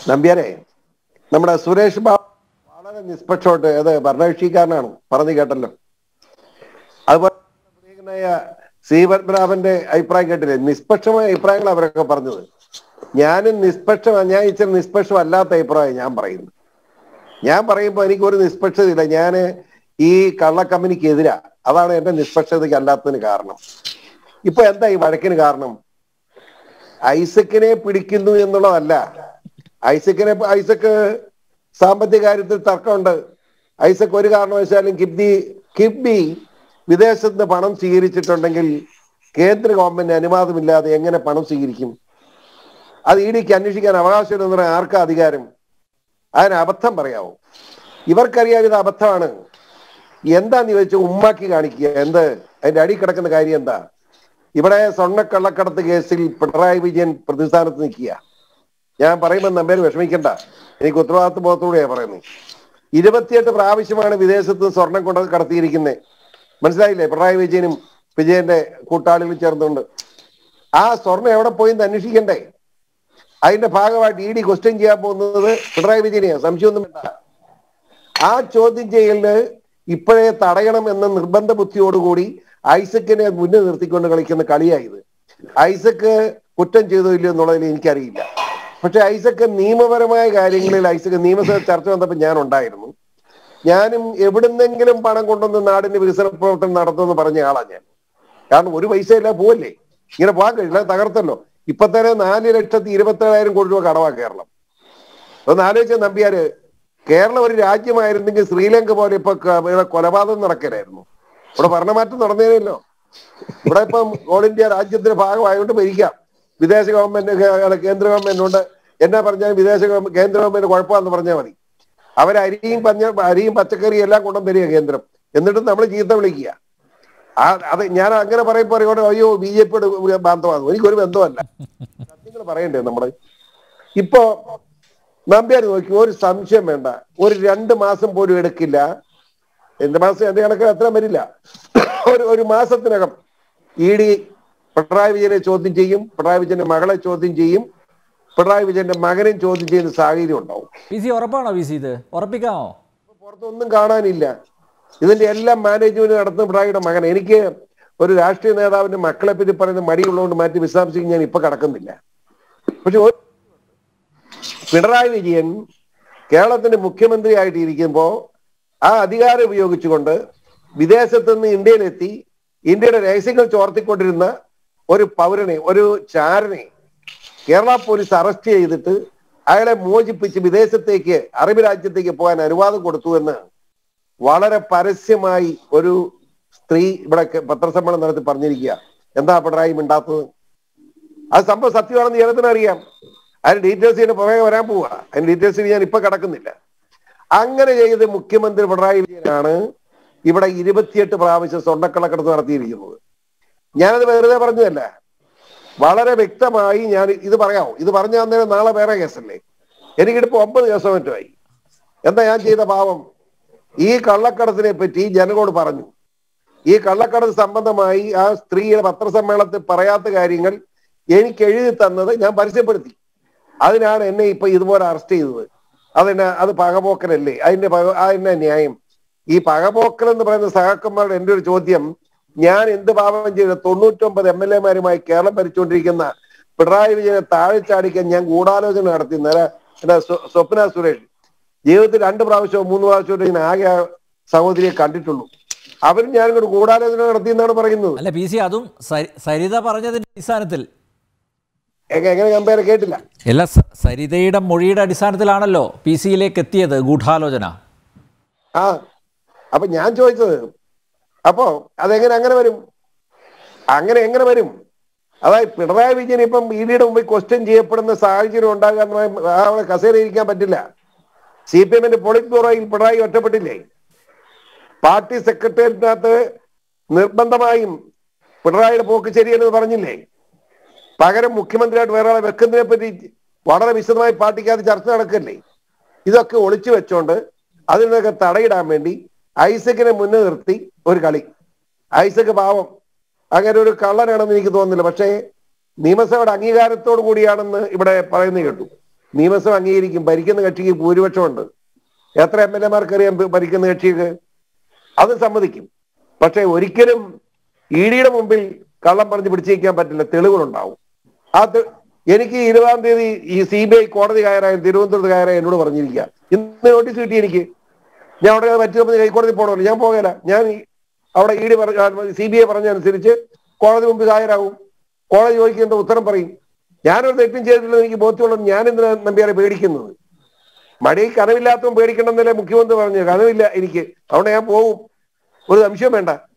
നമ്പ്യാരെ നമ്മുടെ സുരേഷ് ബാബു വളരെ നിഷ്പക്ഷമായിട്ട് അത് ഭരണകക്ഷിക്കാരനാണ് പറഞ്ഞു കേട്ടല്ലോ അതുപോലെ പ്രിയങ്കനായ സി പത്മനാഭന്റെ അഭിപ്രായം കേട്ടില്ലേ നിഷ്പക്ഷമായ അഭിപ്രായങ്ങൾ അവരൊക്കെ പറഞ്ഞത് ഞാനും നിഷ്പക്ഷ ഞാൻ ഇച്ചിരി നിഷ്പക്ഷമല്ലാത്ത അഭിപ്രായം ഞാൻ പറയുന്നു ഞാൻ പറയുമ്പോൾ എനിക്ക് ഒരു നിഷ്പക്ഷതയില്ല ഞാൻ ഈ കള്ളക്കമ്പനിക്ക് എതിരാ അതാണ് എന്റെ നിഷ്പക്ഷതയ്ക്ക് അല്ലാത്തതിന് കാരണം ഇപ്പൊ എന്താ ഈ വഴക്കിന് കാരണം ഐസക്കിനെ പിടിക്കുന്നു എന്നുള്ളതല്ല ഐസക്കിനെ ഐസക്ക് സാമ്പത്തിക കാര്യത്തിൽ തർക്കമുണ്ട് ഐസക് ഒരു കാരണവശാലും കിഫ്ബി കിഫ്ബി വിദേശത്ത് നിന്ന് പണം സ്വീകരിച്ചിട്ടുണ്ടെങ്കിൽ കേന്ദ്ര ഗവൺമെന്റ് അനുവാദമില്ലാതെ എങ്ങനെ പണം സ്വീകരിക്കും അത് ഇ ഡിക്ക് അന്വേഷിക്കാൻ അവകാശമില്ലെന്ന് പറയാൻ ആർക്കാ അധികാരം അതിന് അബദ്ധം പറയാവോ ഇവർക്കറിയാം ഇത് അബദ്ധമാണ് എന്താന്ന് ചോദിച്ചാൽ ഉമ്മാക്കി കാണിക്കുക എന്ത് അതിന്റെ അടി കിടക്കുന്ന കാര്യം എന്താ ഇവിടെ സ്വർണ്ണക്കള്ളക്കടത്ത് കേസിൽ പിണറായി വിജയൻ പ്രതിസ്ഥാനത്ത് നിൽക്കുക ഞാൻ പറയുമ്പോൾ നമ്മേര് വിഷമിക്കണ്ട എനിക്ക് ഉത്തരവാദിത്വ ബോധത്തോടെയാ പറയുന്നത് ഇരുപത്തിയെട്ട് പ്രാവശ്യമാണ് വിദേശത്ത് നിന്ന് സ്വർണം കൊണ്ട് കടത്തിയിരിക്കുന്നത് മനസ്സിലായില്ലേ പിണറായി വിജയനും വിജയന്റെ കൂട്ടാളികളും ചേർന്നുകൊണ്ട് ആ സ്വർണം എവിടെ പോയി എന്ന് അന്വേഷിക്കണ്ടേ അതിന്റെ ഭാഗമായിട്ട് ഇ ഡി ക്വസ്റ്റ്യൻ ചെയ്യാൻ പോകുന്നത് പിണറായി വിജയനെയാ സംശയമൊന്നും വേണ്ട ആ ചോദ്യം ചെയ്യലിന് ഇപ്പോഴേ തടയണം എന്ന നിർബന്ധ ബുദ്ധിയോടുകൂടി ഐസക്കിനെ മുന്നിൽ നിർത്തിക്കൊണ്ട് കളിക്കുന്ന കളിയായത് ഐസക്ക് കുറ്റം ചെയ്തോ ഇല്ലയോ എന്നുള്ളതിൽ എനിക്കറിയില്ല പക്ഷെ ഐസക്ക് നിയമപരമായ കാര്യങ്ങളിൽ ഐസക്ക് നിയമസഭ ചർച്ച വന്നപ്പോൾ ഞാൻ ഉണ്ടായിരുന്നു ഞാനും എവിടുന്നെങ്കിലും പണം കൊണ്ടുവന്ന് നാടിന്റെ വികസന പ്രവർത്തനം നടത്തുമെന്ന് പറഞ്ഞ ആളാ ഞാൻ കാരണം ഒരു പൈസ ഇല്ല പോവല്ലേ ഇങ്ങനെ പോകാൻ കഴിയില്ല തകർത്തല്ലോ ഇപ്പൊ തന്നെ നാല് ലക്ഷത്തി ഇരുപത്തേഴായിരം കോടി രൂപ കടവാ കേരളം ഒന്ന് ആലോചിച്ച നമ്പിയാര് കേരളം ഒരു രാജ്യമായിരുന്നെങ്കിൽ ശ്രീലങ്ക പോലെ ഇപ്പൊ ക- ഇവിടെ കൊലപാതകം നടക്കലായിരുന്നു ഇവിടെ ഭരണമാറ്റം നടന്നേനല്ലോ ഇവിടെ ഇപ്പം ഓൾ ഇന്ത്യ രാജ്യത്തിന്റെ ഭാഗമായതുകൊണ്ട് ഭരിക്കാം വിദേശ ഗവൺമെന്റ് കേ- കേന്ദ്ര ഗവൺമെന്റ് ഉണ്ട് എന്നാ പറഞ്ഞാൽ വിദേശ ഗവൺമെന്റ് കേന്ദ്ര ഗവൺമെന്റ് കുഴപ്പമാണെന്ന് പറഞ്ഞാൽ മതി അവർ അരിയും പഞ്ഞ അരിയും പച്ചക്കറിയും എല്ലാം കൊണ്ടും തരിക കേന്ദ്രം എന്നിട്ടും നമ്മൾ ചീത്ത വിളിക്കുക ആ അത് ഞാൻ അങ്ങനെ പറയുമ്പോൾ പറയോടെ അയ്യോ ബി ജെ പിയുടെ ബാന്ധവാണ് എനിക്കൊരു ബന്ധമല്ല സത്യങ്ങൾ പറയണ്ടേ നമ്മള് ഇപ്പോ നമ്പ്യാർ നോക്കി ഒരു സംശയം വേണ്ട ഒരു രണ്ട് മാസം പോലും എടുക്കില്ല രണ്ട് മാസം എന്റെ കണക്കിൽ അത്ര വരില്ല ഒരു ഒരു മാസത്തിനകം ഇ ഡി പിണറായി വിജയനെ ചോദ്യം ചെയ്യും പിണറായി വിജയന്റെ മകളെ ചോദ്യം ചെയ്യും പിണറായി വിജയന്റെ മകനെയും ചോദ്യം ചെയ്യുന്ന സാഹചര്യം ഉണ്ടാവും പി സി ഉറപ്പാണോ പി സി ഇത് ഉറപ്പിക്കാമോ ഇപ്പൊ പുറത്തൊന്നും കാണാനില്ല ഇതിന്റെ എല്ലാം മാനേജ്മെന്റ് നടത്തുന്ന പിണറായിയുടെ മകൻ എനിക്ക് ഒരു രാഷ്ട്രീയ നേതാവിന്റെ മക്കളെ പറ്റി പറയുന്ന മടിയുള്ളതുകൊണ്ട് മാറ്റി വിശദാംശം ഞാൻ ഇപ്പൊ കടക്കുന്നില്ല പക്ഷെ ഒരു പിണറായി വിജയൻ കേരളത്തിന്റെ മുഖ്യമന്ത്രി ആയിട്ട് ഇരിക്കുമ്പോ ആ അധികാരം ഉപയോഗിച്ചുകൊണ്ട് വിദേശത്ത് നിന്ന് ഇന്ത്യയിലെത്തി ഇന്ത്യയുടെ രഹസ്യങ്ങൾ ചോർത്തിക്കൊണ്ടിരുന്ന ഒരു പൗരനെ ഒരു ചാരനെ കേരള പോലീസ് അറസ്റ്റ് ചെയ്തിട്ട് അയാളെ മോചിപ്പിച്ച് വിദേശത്തേക്ക് അറബ് രാജ്യത്തേക്ക് പോകാൻ അനുവാദം കൊടുത്തു എന്ന് വളരെ പരസ്യമായി ഒരു സ്ത്രീ ഇവിടെ ക- പത്രസമ്മേളനം നടത്തി പറഞ്ഞിരിക്കുക എന്താ പിണറായി മിണ്ടാത്തത് അത് സംഭവം സത്യമാണെന്ന് ജനത്തിന് അറിയാം അതിന് ഡീറ്റെയിൽസ് ഇതിന് പുറകെ വരാൻ പോവുക അതിന് ഡീറ്റെയിൽസ് ഞാൻ ഇപ്പൊ കടക്കുന്നില്ല അങ്ങനെ ചെയ്ത് മുഖ്യമന്ത്രി പിണറായി വിജയനാണ് ഇവിടെ ഇരുപത്തിയെട്ട് പ്രാവശ്യം സ്വർണ്ണക്കള്ളക്കടത്ത് നടത്തിയിരിക്കുന്നത് ഞാനത് വെറുതെ പറഞ്ഞതല്ല വളരെ വ്യക്തമായി ഞാൻ ഇത് പറയാമോ ഇത് പറഞ്ഞു തന്നേരം നാളെ വേറെ കേസല്ലേ എനിക്കിപ്പോ ഒമ്പത് കേസോ മറ്റോ ആയി എന്താ ഞാൻ ചെയ്ത പാവം ഈ കള്ളക്കടത്തിനെ പറ്റി ജനങ്ങളോട് പറഞ്ഞു ഈ കള്ളക്കടത്ത് സംബന്ധമായി ആ സ്ത്രീയുടെ പത്രസമ്മേളനത്തിൽ പറയാത്ത കാര്യങ്ങൾ എനിക്ക് എഴുതി തന്നത് ഞാൻ പരസ്യപ്പെടുത്തി അതിനാണ് എന്നെ ഇപ്പൊ ഇതുപോലെ അറസ്റ്റ് ചെയ്തത് അതിന് അത് പകപോക്കലല്ലേ അതിന്റെ പക- അതിന്റെ ന്യായം ഈ പകപോക്കൽ എന്ന് പറയുന്ന സഹാക്കന്മാരുടെ എന്റെ ഒരു ചോദ്യം ഞാൻ എന്ത് പാപം ചെയ്ത തൊണ്ണൂറ്റൊമ്പത് എം എൽ എമാരുമായി കേരളം ഭരിച്ചുകൊണ്ടിരിക്കുന്ന പിണറായി വിജയനെ താഴെ ചാടിക്കാൻ ഞാൻ ഗൂഢാലോചന നടത്തി നേരെ എന്റെ സ്വ- സ്വപ്ന സുരേഷ് ജീവിതത്തിൽ രണ്ട് പ്രാവശ്യമോ മൂന്ന് പ്രാവശ്യമോ ഞാൻ ആകെ ആ സഹോദരിയെ കണ്ടിട്ടുള്ളൂ അവരും ഞാൻ ഇങ്ങോട്ട് ഗൂഢാലോചന നടത്തി എന്നാണ് പറയുന്നത് അല്ല പി സി അതും സരി- സരിത പറഞ്ഞതിന്റെ അടിസ്ഥാനത്തിൽ എ- എങ്ങനെ കമ്പയർ കേട്ടില്ല അല്ല സ- സരിതയുടെ മൊഴിയുടെ അടിസ്ഥാനത്തിലാണല്ലോ പി സിയിലേക്ക് എത്തിയത് ഗൂഢാലോചന ആ അപ്പൊ ഞാൻ ചോദിച്ചത് അപ്പോ അതെങ്ങനെ അങ്ങനെ വരും അങ്ങനെ എങ്ങനെ വരും അതായത് പിണറായി വിജയൻ ഇപ്പം ഇ ഡിയുടെ മുമ്പിൽ ക്വസ്റ്റ്യൻ ചെയ്യപ്പെടുന്ന സാഹചര്യം ഉണ്ടാകാൻ അവിടെ കസേര ഇരിക്കാൻ പറ്റില്ല സി പി എമ്മിന്റെ പോളിറ്റ് ബ്യൂറോയിൽ പിണറായി ഒറ്റപ്പെട്ടില്ലേ പാർട്ടി സെക്രട്ടേറിയറ്റിനകത്ത് നിർബന്ധമായും പിണറായിയുടെ പോക്ക് ശരിയല്ലെന്ന് പറഞ്ഞില്ലേ പകരം മുഖ്യമന്ത്രിയായിട്ട് വേറെ ആളെ വെക്കുന്നതിനെ പറ്റി വളരെ വിശദമായി പാർട്ടിക്കകത്ത് ചർച്ച നടക്കല്ലേ ഇതൊക്കെ ഒളിച്ചു വെച്ചോണ്ട് അതിൽ നിന്നൊക്കെ തടയിടാൻ വേണ്ടി ഐസക്കിനെ മുന്നിൽ നിർത്തി ഒരു കളി ഐസക്ക് പാവം അങ്ങനെ ഒരു കള്ളനാണെന്ന് എനിക്ക് തോന്നുന്നില്ല പക്ഷേ നിയമസഭയുടെ അംഗീകാരത്തോടു കൂടിയാണെന്ന് ഇവിടെ പറയുന്നത് കേട്ടു നിയമസഭ അംഗീകരിക്കും ഭരിക്കുന്ന കക്ഷിക്ക് ഭൂരിപക്ഷമുണ്ട് എത്ര എം എൽ എമാർക്കറിയാം ഭരിക്കുന്ന കക്ഷിക്ക് അത് സമ്മതിക്കും പക്ഷെ ഒരിക്കലും ഇ ഡിയുടെ മുമ്പിൽ കള്ളം പറഞ്ഞ് പിടിച്ചിരിക്കാൻ പറ്റില്ല തെളിവുകളുണ്ടാവും ആ തെ- എനിക്ക് ഇരുപതാം തീയതി ഈ സി ബി ഐ കോടതി കയറാൻ തിരുവനന്തപുരത്ത് കയറാൻ എന്നോട് പറഞ്ഞിരിക്കുക ഇന്ന് നോട്ടീസ് കിട്ടി എനിക്ക് ഞാൻ അവിടെ മറ്റു ഹൈക്കോടതി പോകണമല്ലോ ഞാൻ പോകല ഞാൻ ഈ അവിടെ ഇ ഡി പറഞ്ഞ സി ബി ഐ പറഞ്ഞനുസരിച്ച് കോടതി മുമ്പ് ഹാജരാകും കോടതി ചോദിക്കേണ്ട ഉത്തരം പറയും ഞാനൊരു തെറ്റും ചെയ്തിട്ടില്ലെന്ന് എനിക്ക് ബോധ്യമുള്ളത് ഞാൻ എന്തിനാ നമ്പ്യാരെ പേടിക്കുന്നത് മടി കനവില്ലാത്തവൻ പേടിക്കണമെന്നല്ലേ മുഖ്യമന്ത്രി പറഞ്ഞു കനവില്ല എനിക്ക് അതുകൊണ്ട് ഞാൻ പോകും ഒരു സംശയം വേണ്ട